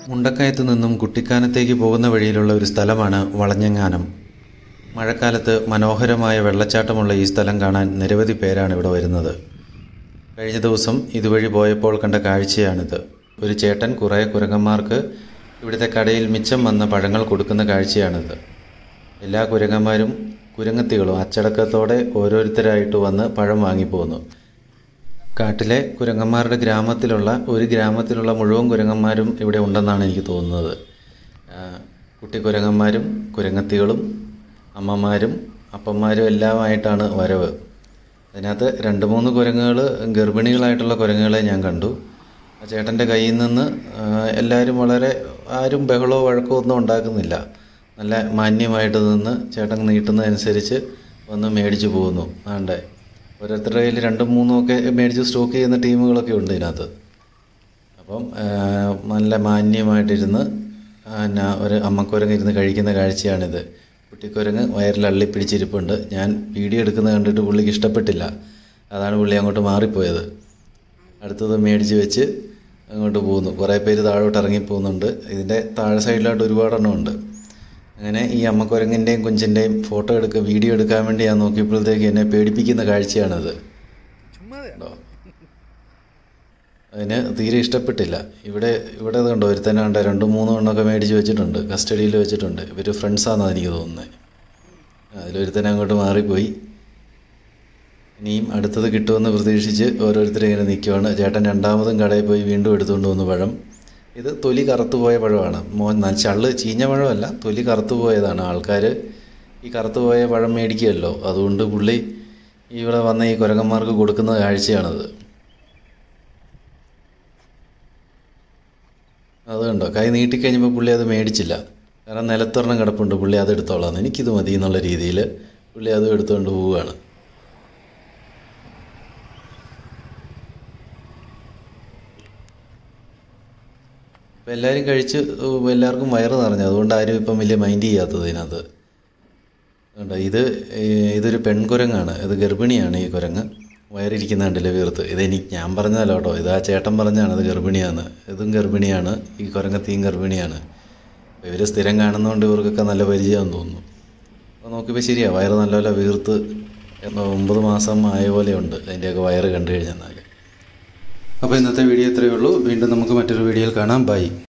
മുണ്ടക്കയത്ത് നിന്നും കുട്ടിക്കാനത്തേക്ക് പോകുന്ന വഴിയിലുള്ള ഒരു സ്ഥലമാണ് വളഞ്ഞങ്ങാനം മഴക്കാലത്ത് മനോഹരമായ വെള്ളച്ചാട്ടമുള്ള ഈ സ്ഥലം കാണാൻ നിരവധി പേരാണ് ഇവിടെ വരുന്നത് കഴിഞ്ഞ ദിവസം ഇതുവഴി പോയപ്പോൾ കണ്ട കാഴ്ചയാണിത് ഒരു ചേട്ടൻ കുറേ കുരങ്ങന്മാർക്ക് ഇവിടുത്തെ കടയിൽ മിച്ചം വന്ന പഴങ്ങൾ കൊടുക്കുന്ന കാഴ്ചയാണിത് എല്ലാ കുരങ്ങന്മാരും കുരങ്ങത്തികളും അച്ചടക്കത്തോടെ ഓരോരുത്തരായിട്ട് വന്ന് പഴം വാങ്ങിപ്പോകുന്നു കാട്ടിലെ കുരങ്ങന്മാരുടെ ഗ്രാമത്തിലുള്ള ഒരു ഗ്രാമത്തിലുള്ള മുഴുവൻ കുരങ്ങന്മാരും ഇവിടെ ഉണ്ടെന്നാണ് എനിക്ക് തോന്നുന്നത് ആ, കുട്ടി കുരങ്ങന്മാരും കുരങ്ങത്തികളും അമ്മമാരും അപ്പന്മാരും എല്ലാമായിട്ടാണ് വരവ് അതിനകത്ത് രണ്ട് മൂന്ന് കുരങ്ങുകൾ ഗർഭിണികളായിട്ടുള്ള കുരങ്ങുകളെ ഞാൻ കണ്ടു ആ ചേട്ടൻ്റെ കയ്യിൽ നിന്ന് ആ, എല്ലാവരും വളരെ ആരും ബഹളമോ വഴക്കോ ഒന്നും ഉണ്ടാക്കുന്നില്ല നല്ല മാന്യമായിട്ട് നിന്ന് ചേട്ടൻ നീട്ടുന്നതനുസരിച്ച് വന്ന് മേടിച്ചു പോകുന്നു ആണ്ടേ ഓരോരുത്തരുടെ കയ്യിൽ രണ്ടും മൂന്നും ഒക്കെ മേടിച്ച് സ്റ്റോക്ക് ചെയ്യുന്ന ടീമുകളൊക്കെ ഉണ്ട് ഇതിനകത്ത് അപ്പം ആ, നല്ല മാന്യമായിട്ടിരുന്ന് പിന്നെ ഒരു അമ്മക്കുരങ്ങ് ഇരുന്ന് കഴിക്കുന്ന കാഴ്ചയാണിത് കുട്ടിക്കുരങ്ങ് വയറിൽ അള്ളിപ്പിടിച്ചിരിപ്പുണ്ട് ഞാൻ വീഡിയോ എടുക്കുന്നത് കണ്ടിട്ട് പുള്ളിക്ക് ഇഷ്ടപ്പെട്ടില്ല അതാണ് പുള്ളി അങ്ങോട്ട് മാറിപ്പോയത് അടുത്തത് മേടിച്ച് വെച്ച് അങ്ങോട്ട് പോകുന്നു കുറേ പേര് താഴോട്ട് ഇറങ്ങി പോകുന്നുണ്ട് ഇതിൻ്റെ താഴെ സൈഡിലായിട്ട് ഒരുപാടെണ്ണം ഉണ്ട് അങ്ങനെ ഈ അമ്മക്കുരങ്ങിൻ്റെയും കുഞ്ചിൻ്റെയും ഫോട്ടോ എടുക്കുക വീഡിയോ എടുക്കാൻ വേണ്ടി ഞാൻ നോക്കിയപ്പോഴത്തേക്ക് എന്നെ പേടിപ്പിക്കുന്ന കാഴ്ചയാണിത് ഉണ്ടോ അതിന് തീരെ ഇഷ്ടപ്പെട്ടില്ല ഇവിടെ ഇവിടെ കണ്ടോ ഒരുത്തനാണ്ട് രണ്ടും മൂന്നും എണ്ണമൊക്കെ മേടിച്ച് വെച്ചിട്ടുണ്ട് കസ്റ്റഡിയിൽ വെച്ചിട്ടുണ്ട് ഇവർ ഫ്രണ്ട്സാണെന്നാണ് എനിക്ക് തോന്നുന്നത് അതിലൊരുത്തനെ അങ്ങോട്ട് മാറിപ്പോയി ഇനിയും അടുത്തത് കിട്ടുമെന്ന് പ്രതീക്ഷിച്ച് ഓരോരുത്തരും ഇങ്ങനെ നിൽക്കുവാണ് ചേട്ടൻ രണ്ടാമതും കടയിൽ പോയി വീണ്ടും എടുത്തുകൊണ്ട് വന്നു പഴം ഇത് തൊലി കറുത്തുപോയ പഴമാണ് മോൻ ന- ചള്ള് ചീഞ്ഞ പഴമല്ല തൊലി കറുത്തുപോയതാണ് ആൾക്കാർ ഈ കറുത്തുപോയ പഴം മേടിക്കുമല്ലോ അതുകൊണ്ട് പുള്ളി ഇവിടെ വന്ന ഈ കുരങ്ങന്മാർക്ക് കൊടുക്കുന്ന കാഴ്ചയാണത് അത് കണ്ടോ കൈ നീട്ടിക്കഴിഞ്ഞപ്പോൾ പുള്ളി അത് മേടിച്ചില്ല കാരണം നിലത്തൊരെണ്ണം കിടപ്പുണ്ട് പുള്ളി അത് എടുത്തോളാം എനിക്കിത് മതി എന്നുള്ള രീതിയിൽ പുള്ളി അതും എടുത്തുകൊണ്ട് പോവുകയാണ് ഇപ്പം എല്ലാവരും കഴിച്ച് ഉം, എല്ലാവർക്കും വയറ് നിറഞ്ഞു അതുകൊണ്ട് ആരും ഇപ്പം വലിയ മൈൻഡ് ചെയ്യാത്തത് ഇതിനകത്ത് കണ്ടോ ഇത് ഏ, ഇതൊരു പെൺകുരങ്ങാണ് ഇത് ഗർഭിണിയാണ് ഈ കുരങ്ങ് വയറിരിക്കുന്ന കണ്ടില്ലേ വീർത്ത് ഇത് എനിക്ക് ഞാൻ പറഞ്ഞതല്ല കേട്ടോ ഇത് ആ ചേട്ടൻ പറഞ്ഞാണ് ഇത് ഗർഭിണിയാണ് ഇതും ഗർഭിണിയാണ് ഈ കുരങ്ങത്തിയും ഗർഭിണിയാണ് അപ്പോൾ ഇവർ സ്ഥിരം കാണുന്നതുകൊണ്ട് ഇവർക്കൊക്കെ നല്ല പരിചയമാണെന്ന് തോന്നുന്നു അപ്പോൾ നോക്കിയപ്പോൾ ശരിയാണ് വയറ് നല്ലപോലെ വീർത്ത് എന്ന് ഒമ്പത് മാസം ആയ പോലെയുണ്ട് അതിൻ്റെയൊക്കെ വയറ് കണ്ടു കഴിഞ്ഞെന്നാൽ അപ്പോൾ ഇന്നത്തെ വീഡിയോ ഇത്രയേ ഉള്ളൂ വീണ്ടും നമുക്ക് മറ്റൊരു വീഡിയോയിൽ കാണാം ബൈ